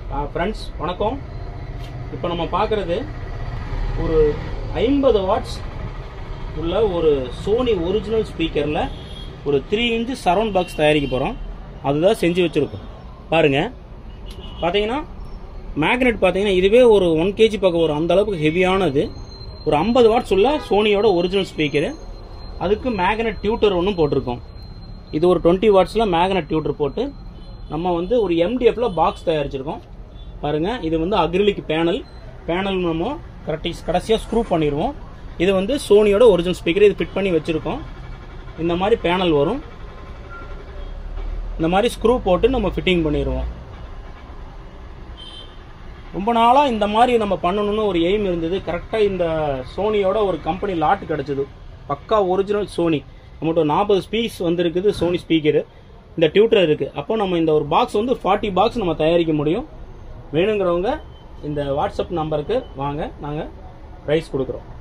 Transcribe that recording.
friends வணக்கம் இப்போ நம்ம பார்க்குறது ஒரு ஐம்பது வாட்ஸ் உள்ள ஒரு சோனி ஒரிஜினல் ஸ்பீக்கரில் ஒரு த்ரீ இன்ச்சு சரவுண்ட் பாக்ஸ் தயாரிக்க போகிறோம் அதுதான் செஞ்சு வச்சுருக்கோம் பாருங்கள் பார்த்தீங்கன்னா மேக்னெட் பார்த்தீங்கன்னா இதுவே ஒரு ஒன் கேஜி பக்கம் ஒரு அந்த அளவுக்கு ஹெவியானது ஒரு ஐம்பது வாட்ஸ் உள்ள சோனியோட ஒரிஜினல் ஸ்பீக்கரு அதுக்கு மேக்னெட் டியூட்டர் ஒன்றும் போட்டிருக்கோம் இது ஒரு டுவெண்ட்டி வாட்ஸில் மேக்னெட் டியூட்டர் போட்டு நம்ம வந்து ஒரு எம்டிஎஃப்ல பாக்ஸ் தயாரிச்சிருக்கோம் பாருங்க இது வந்து அக்ரிலிக் பேனல் பேனல் நம்ம கரெக்டி கடைசியாக ஸ்க்ரூ பண்ணிடுவோம் இது வந்து சோனியோட ஒரிஜினல் ஸ்பீக்கர் இது ஃபிட் பண்ணி வச்சுருக்கோம் இந்த மாதிரி பேனல் வரும் இந்த மாதிரி ஸ்க்ரூ போட்டு நம்ம ஃபிட்டிங் பண்ணிடுவோம் ரொம்ப நாளாக இந்த மாதிரி நம்ம பண்ணணும்னு ஒரு எய்ம் இருந்தது கரெக்டாக இந்த சோனியோட ஒரு கம்பெனி லாட் கிடச்சிது பக்கா ஒரிஜினல் சோனி நம்மகிட்ட ஒரு நாற்பது ஸ்பீஸ் வந்திருக்குது சோனி ஸ்பீக்கரு இந்த டியூட்டர் இருக்குது அப்போ நம்ம இந்த ஒரு பாக்ஸ் வந்து ஃபார்ட்டி பாக்ஸ் நம்ம தயாரிக்க முடியும் வேணுங்கிறவங்க இந்த வாட்ஸ்அப் நம்பருக்கு வாங்க நாங்கள் ப்ரைஸ் கொடுக்குறோம்